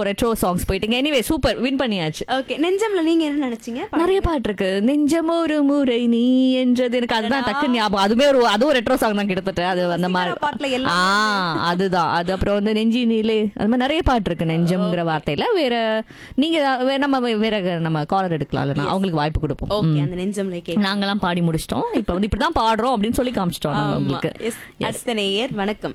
Retro songs போயிட்டீங்க anyway super win பண்ணியாச்சு okay நெஞ்சம்ல நீங்க என்ன நினைச்சீங்க நிறைய பாட்டு இருக்கு நெஞ்சம் ஒரு முறை நீ என்றது எனக்கு அதுதான் டக்கு ஞாபகம் அதுவே ஒரு அதுவும் ரெட்ரோ சாங் தான் கிட்டத்தட்ட அது அந்த மாதிரி பாட்டுல எல்லாம் ஆ அதுதான் அது அப்புறம் வந்து நெஞ்சி நீலே அது மாதிரி நிறைய பாட்டு இருக்கு நெஞ்சம்ங்கிற வார்த்தையில வேற நீங்க வே- நம்ம வேற நம்ம காலர் எடுக்கலாம்ல அவங்களுக்கு வாய்ப்பு கொடுப்போம் ஓகே அந்த நெஞ்சம்ல கேட்க நாங்கெல்லாம் பாடி முடிச்சிட்டோம் இப்போ வந்து இப்படிதான் பாடுறோம் அப்படின்னு சொல்லி காமிச்சிட்டோம் நாங்க உங்களுக்கு அடுத்த நேயர் வணக்கம்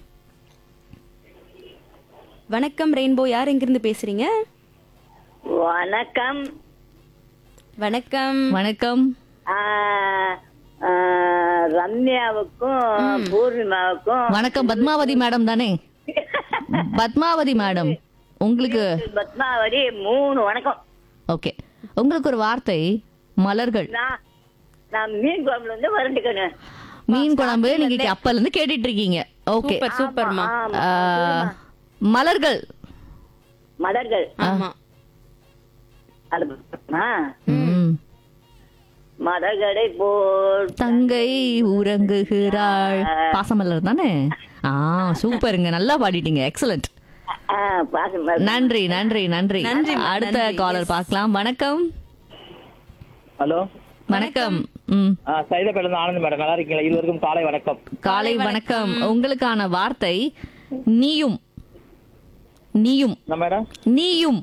வணக்கம் ரெயின்போ யார் எங்கிருந்து பேசுறீங்க வணக்கம் வணக்கம் வணக்கம் ஆ, ஆ, ரம்யாவுக்கும் பூர்ணிமாவுக்கும் வணக்கம் பத்மாவதி மேடம் தானே பத்மாவதி மேடம் உங்களுக்கு பத்மாவதி மூணு வணக்கம் ஓகே உங்களுக்கு ஒரு வார்த்தை மலர்கள் நான் நான் மீன் குழம்புல இருந்து வரண்டுக்கணும் மீன் குழம்பு நீங்க அப்பல இருந்து கேட்டுட்டு இருக்கீங்க ஓகே சூப்பர் சூப்பர்மா மலர்கள் மலர்கள் ஆமா அது ஆ, ம். மலர்களை போல் தங்கை உறங்குகிறாள் பாசமலர் தானே ஆ சூப்பருங்க நல்லா பாடிட்டீங்க எக்ஸலண்ட் ஆ, பாசம் நன்றி நன்றி நன்றி நன்றி, அடுத்த நன்றி. காலர் பார்க்கலாம் வணக்கம் ஹலோ வணக்கம் ம் சைதாப்பேட்டில இருந்து ஆனந்த் மேடம் நல்லா இருக்கீங்களா இருவருக்கும் காலை வணக்கம் காலை வணக்கம் உங்களுக்கான வார்த்தை நீயும் நீயும் என்ன மேடம் நீயும்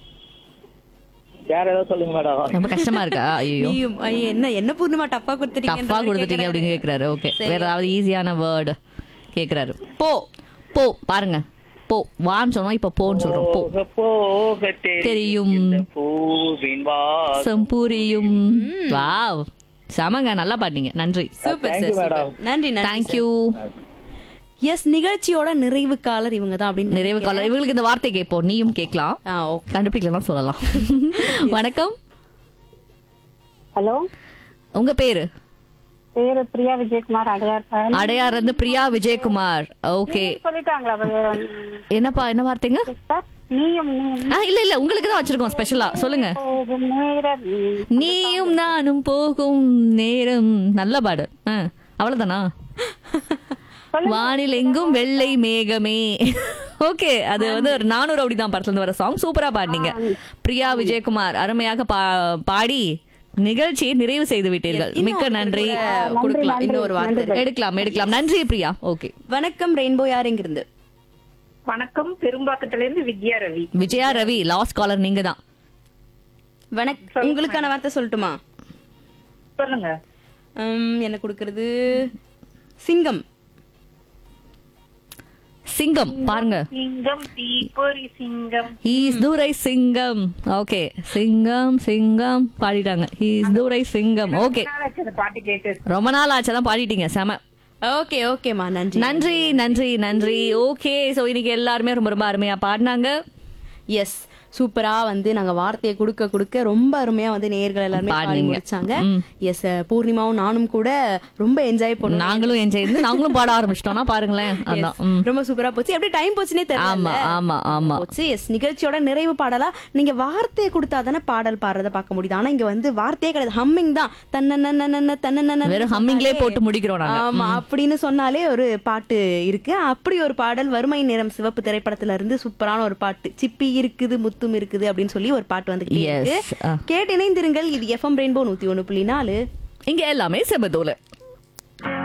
வேற ஏதோ சொல்லுங்க மேடம் ரொம்ப கஷ்டமா இருக்கா ஐயோ நீயும் ஐய, என்ன என்ன பூர்ணிமா டப்பா கொடுத்துட்டீங்க டஃபா கொடுத்துட்டீங்க அப்படின்னு கேக்குறாரு ஓகே வேற ஏதாவது ஈஸியான வேர்டு கேக்குறாரு போ போ பாருங்க போ வான்னு சொன்னோம் இப்ப போன்னு சொல்றோம் போ போக போக தெரியும். இந்த பூவின் வாசம். சம்பூரியும் வாவ் செமங்க நல்லா பாட்டீங்க நன்றி super Thank sir you, madam. Super நன்றி நன்றி தேங்க்யூ எஸ் நிகழ்ச்சியோட நிறைவு காலர் இவங்க தான் அப்படின்னு நிறைவு காலம் இவங்களுக்கு இந்த வார்த்தை கேட்போம் நீயும் கேட்கலாம் ஆ ஓகே கண்டுபிடிக்கலாம் சொல்லலாம் வணக்கம் ஹலோ உங்க பேரு பேரு பிரியா விஜயகுமார் அடையார் சார் அடையார் இருந்து பிரியா விஜயகுமார் ஓகே சொல்லிட்டாங்களா சார்? என்னப்பா என்ன வார்த்தைங்க சார் நீயும் நீயும் ஆ இல்ல இல்ல உங்களுக்கு தான் வச்சிருக்கோம் ஸ்பெஷலா சொல்லுங்க போகும் நேரம் நீயும் நானும் போகும் நேரம் நல்ல பாடு ஆ, அவ்வளவுதானா வானில் எங்கும் வெள்ளை மேகமே ஓகே அது வந்து ஒரு நானூறு அப்படிதான் படத்துல இருந்து வர சாங் சூப்பரா பாடினீங்க பிரியா விஜயகுமார் அருமையாக பா- பாடி நிகழ்ச்சியை நிறைவு செய்து விட்டீர்கள் மிக்க நன்றி கொடுக்கலாம் இன்னொரு வார்த்தை எடுக்கலாம் எடுக்கலாம் நன்றி பிரியா ஓகே வணக்கம் ரெயின்போ யார் எங்கிருந்து வணக்கம் பெரும்பாக்கத்துல இருந்து வித்யா ரவி விஜயா ரவி லாஸ்ட் காலர் நீங்க தான் வணக்கம் உங்களுக்கான வார்த்தை சொல்லட்டுமா சொல்லுங்க உம், என்ன கொடுக்கறது சிங்கம் சிங்கம் பாருங்க சிங்கம் தீப்பொறி சிங்கம் ஹீஸ் தூரை சிங்கம் ஓகே சிங்கம் சிங்கம் பாடிட்டாங்க ஹீஸ் தூரை சிங்கம் ஓகே நாளாச்சு அந்த பாட்டு கேட்டு ரொம்ப நாள் ஆச்சதான் பாடிட்டீங்க செம ஓகே ஓகேமா நன்றி நன்றி நன்றி நன்றி ஓகே சோ இன்னைக்கு எல்லாருமே ரொம்ப ரொம்ப அருமையா பாடினாங்க எஸ் சூப்பரா வந்து நாங்க வார்த்தையை கொடுக்க கொடுக்க ரொம்ப அருமையா வந்து நேயர்கள் எல்லாருமே பாடி பாடுனீங்க. முடிச்சாங்க ம். எஸ் பூர்ணிமாவும் நானும் கூட ரொம்ப என்ஜாய் பண்ணோம் நாங்களும் என்ஜாய் இருந்து நாங்களும் பாட ஆரம்பிச்சிட்டோம்னா பாருங்களேன் அதான் ம். ரொம்ப சூப்பரா போச்சு எப்படி டைம் போச்சுனே தெரியல ஆமா ஆமா ஆமா போச்சு எஸ் நிகழ்ச்சியோட நிறைவு பாடலா நீங்க வார்த்தையை கொடுத்தா தானே பாடல் பாடுறத பார்க்க முடியுது ஆனா இங்க வந்து வார்த்தையே கிடையாது ஹம்மிங் தான் தன்னன தன்னன வெறும் ஹம்மிங்லே போட்டு முடிக்கிறோம் நாங்க ஆமா அப்படின்னு சொன்னாலே ஒரு பாட்டு இருக்கு அப்படி ஒரு பாடல் வறுமை நிறம் சிவப்பு திரைப்படத்துல இருந்து சூப்பரான ஒரு பாட்டு சிப்பி இருக்குது முத்தும் இருக்குது அப்படின்னு சொல்லி ஒரு பாட்டு வந்துகிட்டே Yes. இருக்கு ஆ. கேட்டு இணைந்திருங்கள் இது எஃப்எம் ரெயின்போ நூத்தி ஒண்ணு புள்ளி நாலு இங்க எல்லாமே செபதோல